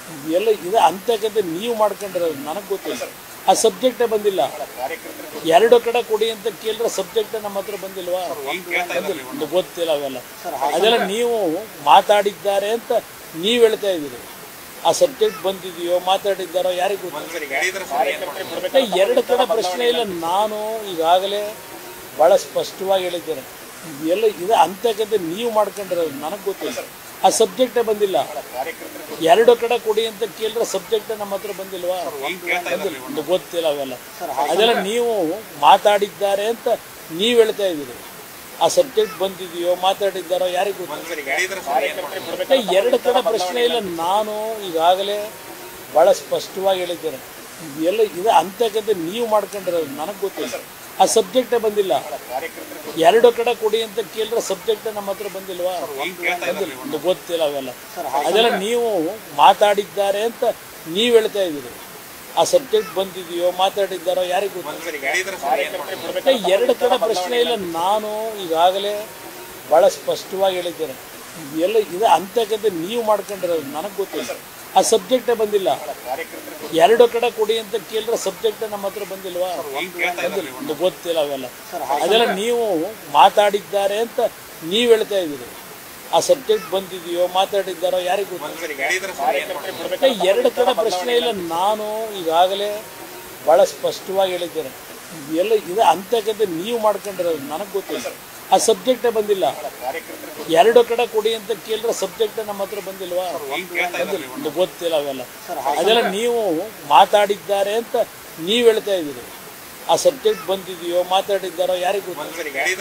ಎಲ್ಲ ಇದು ಅಂತಕ್ಕಂಥ ನೀವು ಮಾಡ್ಕೊಂಡಿರೋದು ನನಗೆ ಗೊತ್ತಿಲ್ಲ ಆ ಸಬ್ಜೆಕ್ಟೇ ಬಂದಿಲ್ಲ ಎರಡು ಕಡೆ ಕೊಡಿ ಅಂತ ಕೇಳಿದ್ರೆ ಸಬ್ಜೆಕ್ಟ್ ನಮ್ಮ ಹತ್ರ ಬಂದಿಲ್ವಾ ಬಂದಿಲ್ಲ ಇದು ಗೊತ್ತಿಲ್ಲ ಅವೆಲ್ಲ ಅದೆಲ್ಲ ನೀವು ಮಾತಾಡಿದ್ದಾರೆ ಅಂತ ನೀವು ಹೇಳ್ತಾ ಇದ್ದೀರಿ ಆ ಸಬ್ಜೆಕ್ಟ್ ಬಂದಿದೆಯೋ ಮಾತಾಡಿದ್ದಾರೋ ಯಾರಿಗೂ ಗೊತ್ತಿಲ್ಲ ಏ, ಎರಡು ಕಡೆ ಪ್ರಶ್ನೆ ಇಲ್ಲ ನಾನು ಈಗಾಗಲೇ ಭಾಳ ಸ್ಪಷ್ಟವಾಗಿ ಹೇಳಿದ್ದೇನೆ ಎಲ್ಲ ಇದು ಅಂತಕ್ಕಂಥ ನೀವು ಮಾಡ್ಕೊಂಡಿರೋದು ನನಗೆ ಗೊತ್ತಿಲ್ಲ ಆ ಸಬ್ಜೆಕ್ಟೇ ಬಂದಿಲ್ಲ ಎರಡು ಕಡೆ ಕೊಡಿ ಅಂತ ಕೇಳಿದ್ರೆ ಸಬ್ಜೆಕ್ಟ್ ನಮ್ಮ ಹತ್ರ ಬಂದಿಲ್ವಾ ಬಂದಿಲ್ಲ ಇದು ಗೊತ್ತಿಲ್ಲ ಅವೆಲ್ಲ ಅದೆಲ್ಲ ನೀವು ಮಾತಾಡಿದ್ದಾರೆ ಅಂತ ನೀವು ಹೇಳ್ತಾ ಇದ್ದೀರಿ ಆ ಸಬ್ಜೆಕ್ಟ್ ಬಂದಿದೆಯೋ ಮಾತಾಡಿದ್ದಾರೋ ಯಾರಿಗೂ ಗೊತ್ತಿಲ್ಲ ಏ, ಎರಡು ಕಡೆ ಪ್ರಶ್ನೆ ಇಲ್ಲ ನಾನು ಈಗಾಗಲೇ ಭಾಳ ಸ್ಪಷ್ಟವಾಗಿ ಹೇಳಿದ್ದೇನೆ ಎಲ್ಲ ಇದು ಅಂತಕ್ಕಂಥ ನೀವು ಮಾಡ್ಕೊಂಡಿರೋದು ನನಗೆ ಗೊತ್ತಿಲ್ಲ ಆ ಸಬ್ಜೆಕ್ಟೇ ಬಂದಿಲ್ಲ ಎರಡು ಕಡೆ ಕೊಡಿ ಅಂತ ಕೇಳಿದ್ರೆ ಸಬ್ಜೆಕ್ಟ್ ನಮ್ಮ ಹತ್ರ ಬಂದಿಲ್ವಾ ಬಂದಿಲ್ಲ ಇದು ಗೊತ್ತಿಲ್ಲ ಅವೆಲ್ಲ ಅದೆಲ್ಲ ನೀವು ಮಾತಾಡಿದ್ದಾರೆ ಅಂತ ನೀವು ಹೇಳ್ತಾ ಇದ್ದೀರಿ ಆ ಸಬ್ಜೆಕ್ಟ್ ಬಂದಿದೆಯೋ ಮಾತಾಡಿದ್ದಾರೋ ಯಾರಿಗೂ ಗೊತ್ತಿಲ್ಲ ಏ, ಎರಡು ಕಡೆ ಪ್ರಶ್ನೆ ಇಲ್ಲ ನಾನು ಈಗಾಗಲೇ ಭಾಳ ಸ್ಪಷ್ಟವಾಗಿ ಹೇಳಿದ್ದೇನೆ ಎಲ್ಲ ಇದು ಅಂತಕ್ಕಂಥ ನೀವು ಮಾಡ್ಕೊಂಡಿರೋದು ನನಗೆ ಗೊತ್ತಿಲ್ಲ ಆ ಸಬ್ಜೆಕ್ಟೇ ಬಂದಿಲ್ಲ ಎರಡು ಕಡೆ ಕೊಡಿ ಅಂತ ಕೇಳಿದ್ರೆ ಸಬ್ಜೆಕ್ಟ್ ನಮ್ಮ ಹತ್ರ ಬಂದಿಲ್ವಾ ಬಂದಿಲ್ಲ ಇದು ಗೊತ್ತಿಲ್ಲ ಅವೆಲ್ಲ ಅದೆಲ್ಲ ನೀವು ಮಾತಾಡಿದ್ದಾರೆ ಅಂತ ನೀವು ಹೇಳ್ತಾ ಇದ್ದೀರಿ ಆ ಸಬ್ಜೆಕ್ಟ್ ಬಂದಿದೆಯೋ ಮಾತಾಡಿದ್ದಾರೋ ಯಾರಿಗೂ ಗೊತ್ತಿಲ್ಲ ಏ, ಎರಡು ಕಡೆ ಪ್ರಶ್ನೆ ಇಲ್ಲ ನಾನು ಈಗಾಗಲೇ ಭಾಳ ಸ್ಪಷ್ಟವಾಗಿ ಹೇಳಿದ್ದೇನೆ ಎಲ್ಲ ಇದು ಅಂತಕ್ಕಂಥ ನೀವು ಮಾಡ್ಕೊಂಡಿರೋದು ನನಗೆ ಗೊತ್ತಿಲ್ಲ ಆ ಸಬ್ಜೆಕ್ಟೇ ಬಂದಿಲ್ಲ ಎರಡು ಕಡೆ ಕೊಡಿ ಅಂತ ಕೇಳಿದ್ರೆ ಸಬ್ಜೆಕ್ಟ್ ನಮ್ಮ ಹತ್ರ ಬಂದಿಲ್ವಾ ಬಂದಿಲ್ಲ ಇದು ಗೊತ್ತಿಲ್ಲ ಅವೆಲ್ಲ ಅದೆಲ್ಲ ನೀವು ಮಾತಾಡಿದ್ದಾರೆ ಅಂತ ನೀವು ಹೇಳ್ತಾ ಇದ್ದೀರಿ ಆ ಸಬ್ಜೆಕ್ಟ್ ಬಂದಿದೆಯೋ ಮಾತಾಡಿದ್ದಾರೋ ಯಾರಿಗೂ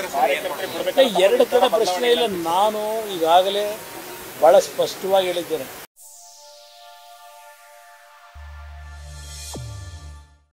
ಗೊತ್ತಿಲ್ಲ ಏ, ಎರಡು ಕಡೆ ಪ್ರಶ್ನೆ ಇಲ್ಲ ನಾನು ಈಗಾಗಲೇ ಭಾಳ ಸ್ಪಷ್ಟವಾಗಿ ಹೇಳಿದ್ದೇನೆ